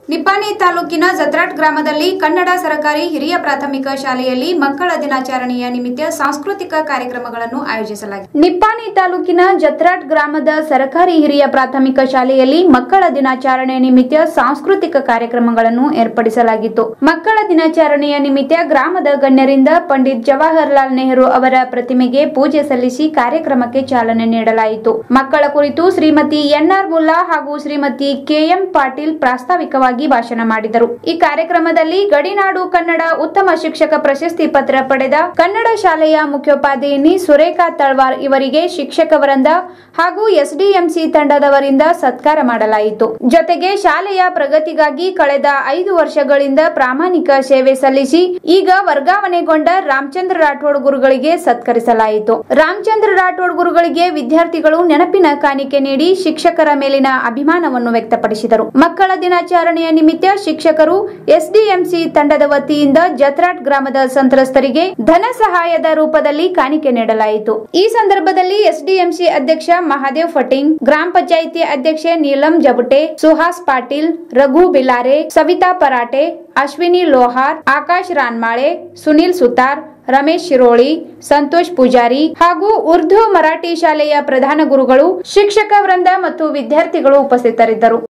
ನಿಪ್ಪಾಣಿ ತಾಲೂಕಿನ ಜತ್ರಾಟ್ ಗ್ರಾಮದಲ್ಲಿ ಕನ್ನಡ ಸರಕಾರಿ ಹಿರಿಯ ಪ್ರಾಥಮಿಕ ಶಾಲೆಯಲ್ಲಿ ಮಕ್ಕಳ ದಿನಾಚರಣೆಯ ನಿಮಿತ್ತ ಸಾಂಸ್ಕೃತಿಕ ಕಾರ್ಯಕ್ರಮಗಳನ್ನು ಆಯೋಜಿಸಲಾಗಿದೆ ನಿಪ್ಪಾಣಿ ತಾಲೂಕಿನ ಜತ್ರಾಟ್ ಗ್ರಾಮದ ಸರಕಾರಿ ಹಿರಿಯ ಪ್ರಾಥಮಿಕ ಶಾಲೆಯಲ್ಲಿ ಮಕ್ಕಳ ದಿನಾಚರಣೆ ನಿಮಿತ್ತ ಸಾಂಸ್ಕೃತಿಕ ಕಾರ್ಯಕ್ರಮಗಳನ್ನು ಏರ್ಪಡಿಸಲಾಗಿತ್ತು ಮಕ್ಕಳ ದಿನಾಚರಣೆಯ ನಿಮಿತ್ತ ಗ್ರಾಮದ ಗಣ್ಯರಿಂದ ಪಂಡಿತ್ ಜವಾಹರ್ಲಾಲ್ ನೆಹರು ಅವರ ಪ್ರತಿಮೆಗೆ ಪೂಜೆ ಸಲ್ಲಿಸಿ ಕಾರ್ಯಕ್ರಮಕ್ಕೆ ಚಾಲನೆ ನೀಡಲಾಯಿತು ಮಕ್ಕಳ ಕುರಿತು ಶ್ರೀಮತಿ ಎನ್ಆರ್ ಮುಲ್ಲಾ ಹಾಗೂ ಶ್ರೀಮತಿ ಕೆಎಂ ಪಾಟೀಲ್ ಪ್ರಾಸ್ತಾವಿಕವಾಗಿ ಭಾಷಣ ಮಾಡಿದರು ಈ ಕಾರ್ಯಕ್ರಮದಲ್ಲಿ ಗಡಿನಾಡು ಕನ್ನಡ ಉತ್ತಮ ಶಿಕ್ಷಕ ಪ್ರಶಸ್ತಿ ಪತ್ರ ಪಡೆದ ಕನ್ನಡ ಶಾಲೆಯ ಮುಖ್ಯೋಪಾಧ್ಯಾಯಿನಿ ಸುರೇಖಾ ತಳ್ವಾರ್ ಇವರಿಗೆ ಶಿಕ್ಷಕ ವೃಂದ ಹಾಗೂ ಎಸ್ಡಿಎಂಸಿ ತಂಡದವರಿಂದ ಸತ್ಕಾರ ಮಾಡಲಾಯಿತು ಜೊತೆಗೆ ಶಾಲೆಯ ಪ್ರಗತಿಗಾಗಿ ಕಳೆದ ಐದು ವರ್ಷಗಳಿಂದ ಪ್ರಾಮಾಣಿಕ ಸೇವೆ ಸಲ್ಲಿಸಿ ಈಗ ವರ್ಗಾವಣೆಗೊಂಡ ರಾಮಚಂದ್ರ ರಾಠೋಡ್ ಗುರುಗಳಿಗೆ ಸತ್ಕರಿಸಲಾಯಿತು ರಾಮಚಂದ್ರ ರಾಠೋಡ್ ಗುರುಗಳಿಗೆ ವಿದ್ಯಾರ್ಥಿಗಳು ನೆನಪಿನ ಕಾಣಿಕೆ ನೀಡಿ ಶಿಕ್ಷಕರ ಮೇಲಿನ ಅಭಿಮಾನವನ್ನು ವ್ಯಕ್ತಪಡಿಸಿದರು ಮಕ್ಕಳ ದಿನಾಚರಣೆಯ ನಿಮಿತ್ತ ಶಿಕ್ಷಕರು ಎಸ್ಡಿಎಂಸಿ ತಂಡದ ವತಿಯಿಂದ ಜತ್ರಾಟ್ ಗ್ರಾಮದ ಸಂತ್ರಸ್ತರಿಗೆ ಧನ ಸಹಾಯದ ರೂಪದಲ್ಲಿ ಕಾಣಿಕೆ ನೀಡಲಾಯಿತು ಈ ಸಂದರ್ಭದಲ್ಲಿ ಎಸ್ಡಿಎಂಸಿ ಅಧ್ಯಕ್ಷ ಮಹಾದೇವ್ ಫಟಿಂಗ್ ಗ್ರಾಮ ಪಂಚಾಯಿತಿ ಅಧ್ಯಕ್ಷೆ ನೀಲಂ ಜಬುಟೆ ಸುಹಾಸ್ ಪಾಟೀಲ್ ರಘು ಬಿಲಾರೆ ಸವಿತಾ ಪರಾಟೆ ಅಶ್ವಿನಿ ಲೋಹಾರ್ ಆಕಾಶ್ ರಾನ್ಮಾಳೆ ಸುನಿಲ್ ಸುತಾರ್ ರಮೇಶ್ ಶಿರೋಳಿ ಸಂತೋಷ್ ಪೂಜಾರಿ ಹಾಗೂ ಉರ್ದು ಮರಾಠಿ ಶಾಲೆಯ ಪ್ರಧಾನ ಗುರುಗಳು ಶಿಕ್ಷಕ ವೃಂದ ಮತ್ತು ವಿದ್ಯಾರ್ಥಿಗಳು ಉಪಸ್ಥಿತರಿದ್ದರು